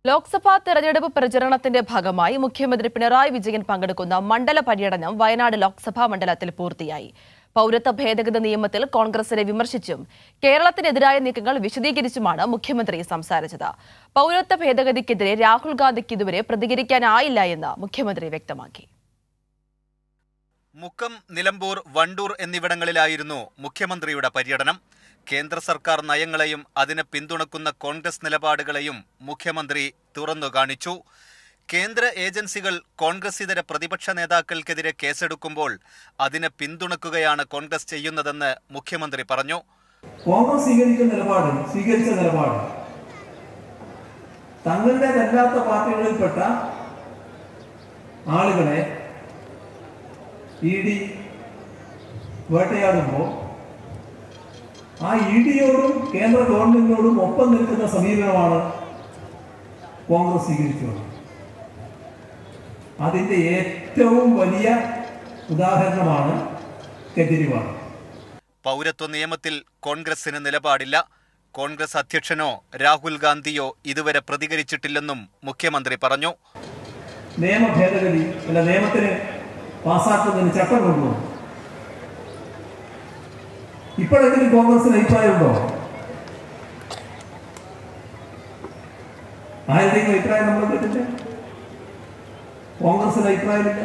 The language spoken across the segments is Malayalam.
ലോക്സഭാ തെരഞ്ഞെടുപ്പ് പ്രചരണത്തിന്റെ ഭാഗമായി മുഖ്യമന്ത്രി പിണറായി വിജയൻ പങ്കെടുക്കുന്ന മണ്ഡല പര്യടനം വയനാട് ലോക്സഭാ മണ്ഡലത്തിൽ പൂർത്തിയായി പൗരത്വ ഭേദഗതി നിയമത്തിൽ കോൺഗ്രസിനെ വിമർശിച്ചും കേരളത്തിനെതിരായ നീക്കങ്ങൾ വിശദീകരിച്ചുമാണ് മുഖ്യമന്ത്രി സംസാരിച്ചത് പൗരത്വ ഭേദഗതിക്കെതിരെ രാഹുൽ ഗാന്ധിക്ക് ഇതുവരെ പ്രതികരിക്കാനായില്ല എന്ന് മുഖ്യമന്ത്രി വ്യക്തമാക്കി മുക്കം നിലമ്പൂർ വണ്ടൂർ എന്നിവിടങ്ങളിലായിരുന്നു മുഖ്യമന്ത്രിയുടെ പര്യടനം കേന്ദ്ര സർക്കാർ നയങ്ങളെയും അതിനെ പിന്തുണക്കുന്ന കോൺഗ്രസ് നിലപാടുകളെയും മുഖ്യമന്ത്രി തുറന്നു കാണിച്ചു കേന്ദ്ര ഏജൻസികൾ കോൺഗ്രസ് ഇതര പ്രതിപക്ഷ നേതാക്കൾക്കെതിരെ കേസെടുക്കുമ്പോൾ അതിനെ പിന്തുണക്കുകയാണ് കോൺഗ്രസ് ചെയ്യുന്നതെന്ന് മുഖ്യമന്ത്രി പറഞ്ഞു കോൺഗ്രസ് സ്വീകരിക്കുന്ന നിലപാട് സ്വീകരിച്ച നിലപാട് തങ്ങളുടേതല്ലാത്ത പാർട്ടികളിൽപ്പെട്ട ആളുകളെ ഇ ഡി വേട്ടയാടുമ്പോൾ ആ ഇ ഡിയോടും കേന്ദ്ര ഗവൺമെന്റിനോടും ഒപ്പം നിൽക്കുന്ന സമീപനമാണ് കോൺഗ്രസ് സ്വീകരിച്ചത് അതിന്റെ ഏറ്റവും വലിയ ഉദാഹരണമാണ് കെജ്രിവാൾ പൗരത്വ നിയമത്തിൽ കോൺഗ്രസിന് നിലപാടില്ല കോൺഗ്രസ് അധ്യക്ഷനോ രാഹുൽ ഗാന്ധിയോ ഇതുവരെ പ്രതികരിച്ചിട്ടില്ലെന്നും മുഖ്യമന്ത്രി പറഞ്ഞു നിയമ ഭേദഗതി അല്ല നിയമത്തിന് പാസ്സാക്കുന്നതിന് ചട്ടം കൊണ്ടുവന്നു ഇപ്പോഴെങ്കിലും കോൺഗ്രസിന് അഭിപ്രായമുണ്ടോ ആരുടെയും അഭിപ്രായം നമ്മൾ കേട്ടില്ല കോൺഗ്രസിന് അഭിപ്രായമില്ല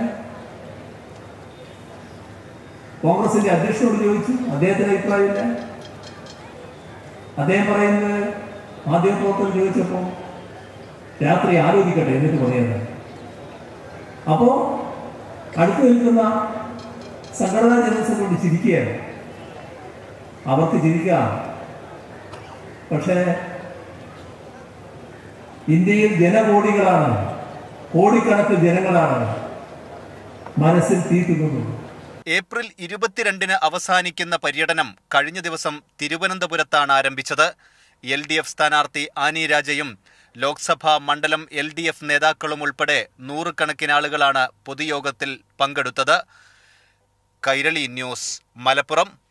കോൺഗ്രസിന്റെ അധ്യക്ഷനോട് ചോദിച്ചു അദ്ദേഹത്തിന് അഭിപ്രായമില്ല അദ്ദേഹം പറയുന്നത് മാധ്യമപ്രവർത്തകർ ചോദിച്ചപ്പോൾ രാത്രി ആലോചിക്കട്ടെ എന്നിട്ട് പറയുന്നത് അപ്പോ അടുത്ത് നിൽക്കുന്ന സംഘടനാ ജനറൽസിനെ കൊണ്ട് ചിരിക്കുകയാണ് അവർക്ക് ചിരിക്കാം പക്ഷേ ഇന്ത്യയിൽ ജനകോടികളാണ് കോടിക്കണക്കിന് ജനങ്ങളാണ് മനസ്സിൽ തീ തിന്നുന്നത് ഏപ്രിൽ ഇരുപത്തിരണ്ടിന് അവസാനിക്കുന്ന പര്യടനം കഴിഞ്ഞ ദിവസം തിരുവനന്തപുരത്താണ് ആരംഭിച്ചത് എൽ ഡി എഫ് സ്ഥാനാർത്ഥി ആനി രാജയും ലോക്സഭാ മണ്ഡലം എൽ ഡി എഫ് നേതാക്കളും ഉൾപ്പെടെ നൂറുകണക്കിന് ആളുകളാണ് പൊതുയോഗത്തിൽ പങ്കെടുത്തത് കൈരളി ന്യൂസ് മലപ്പുറം